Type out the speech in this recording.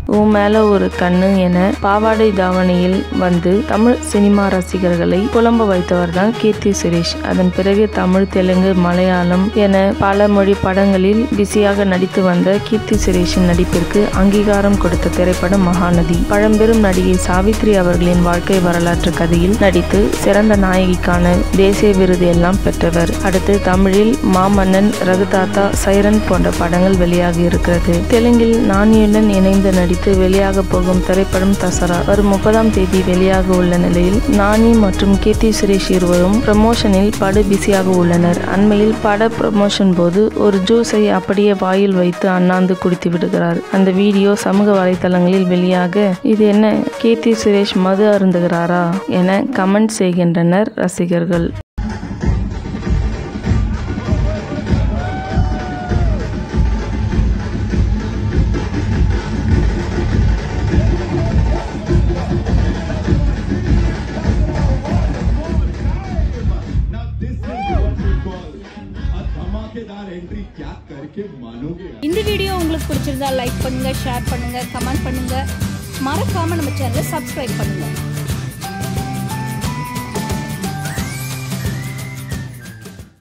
உன் மேல ஒரு கண்ணு என பாவாடை தாவணியில் வந்து தமிழ் சினிமா ரசிகர்களை புலம்ப வைத்தவர் தான் கீர்த்தி சுரேஷ் அதன் பிறகு தமிழ் தெலுங்கு மலையாளம் என பல மொழி படங்களில் பிஸியாக நடித்து வந்த கீர்த்தி சுரேஷின் நடிப்பிற்கு அங்கீகாரம் கொடுத்த திரைப்படம் மகாநதி பழம்பெரும் நடிகை சாவித்ரி அவர்களின் வாழ்க்கை வரலாற்று கதையில் நடித்து சிறந்த நாயகிக்கான தேசிய விருது எல்லாம் பெற்றவர் அடுத்து தமிழில் மாமன்னன் ரகுதாத்தா சைரன் போன்ற படங்கள் வெளியாகி இருக்கிறது தெலுங்கில் நானியுடன் இணைந்து நடித்து வெளியாக போகும் திரைப்படம் தசரா வரும் முப்பதாம் தேதி வெளியாக உள்ள நிலையில் நானி மற்றும் கீர்த்தி சுரேஷ் இருவரும் ப்ரமோஷனில் படு பிஸியாக உள்ளனர் அண்மையில் பட ப்ரமோஷன் போது ஒரு ஜூஸை அப்படியே வாயில் வைத்து அண்ணாந்து குடித்து விடுகிறார் அந்த வீடியோ சமூக வலைதளங்களில் வெளியாக இது என்ன கீர்த்தி சுரேஷ் மது அருந்துகிறாரா என கமெண்ட் செய்கின்றனர் ரசிகர்கள் Now this is what we call a धमाकेदार entry क्या करके मानोगे இந்த வீடியோ உங்களுக்கு பிடிச்சிருந்தா லைக் பண்ணுங்க ஷேர் பண்ணுங்க கமெண்ட் பண்ணுங்க மறக்காம நம்ம சேனலை சப்ஸ்கிரைப் பண்ணுங்க